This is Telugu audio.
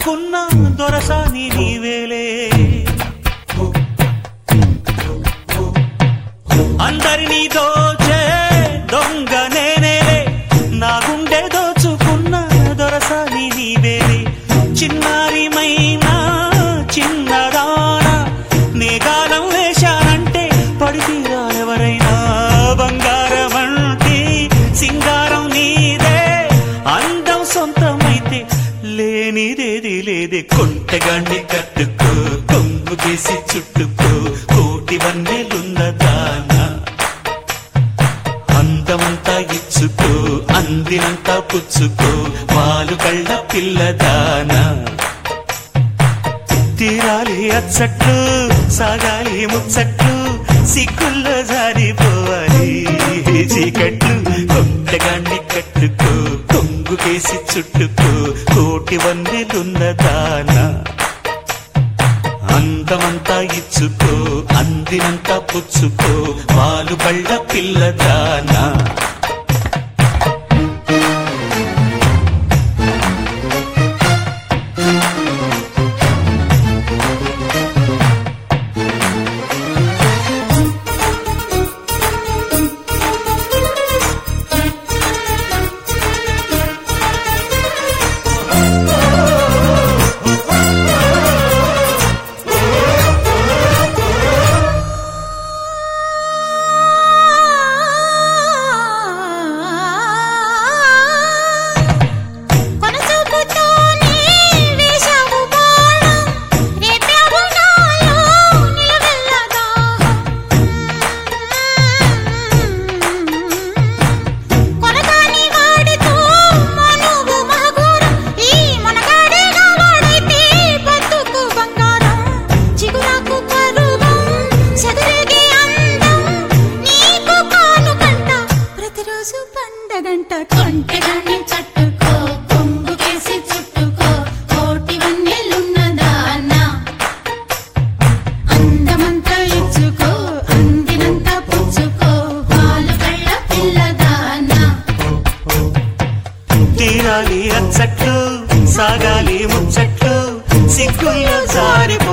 దాచుకున్న దొరసాని నీవేలే అందరినీ దోచే దొంగ నేనేలే నా గుండె దోచుకున్న దొరసాని నీవేలే చిన్నారిమైనా చిన్నదానా నీ గాలం వేశానంటే పడితీరాలెవరైనా బంగారం అంటే సింగారం నీదే అందం సొంతమైతే లేనిదేది లేదే కొంటగాన్ని కట్టుకో కొంగు గీసి చుట్టుకో కోటి వన్నెలున్నదానా అందమంతా ఇచ్చుకో అందినంతా పుచ్చుకో వాలు కళ్ళ పిల్లదానా తీరాలి అచ్చట్లు సాగాలి ముచ్చట్లు సిగ్గుల్లో జారిపోవాలి చీకట్లు కొంటగాన్ని కట్టుకో కొంగు కేసి చుట్టుకో కోటి వన్నెలున్నదానా అందమంతా ఇచ్చుకో అందినంతా పుచ్చుకో వాలు బళ్ళ పిల్లదానా కొనసూపుతోనే వేశావు బాణం రేపావు నాలో నిలవెల్ల దాహం కొనకాని వాడితో మనువు మహగూరం ఈ మనగాడే నా వాడైతే బతుకు బంగారం చిగురాకు కరువం చెదిరిగే అందం నీకు కానుకంట ప్రతిరోజు పండగంట కొంటెగాన్ని చట్టుకో కొంగు కేసి చుట్టుకో కోటి వన్నెలున్నదానా అందమంతా ఇచ్చుకో అందినంత పుచ్చుకో పాలు కళ్ళ పిల్లదానా తీరాలి అచ్చట్లు సాగాలి ముచ్చట్లు సిగ్గుల్లో జారిపో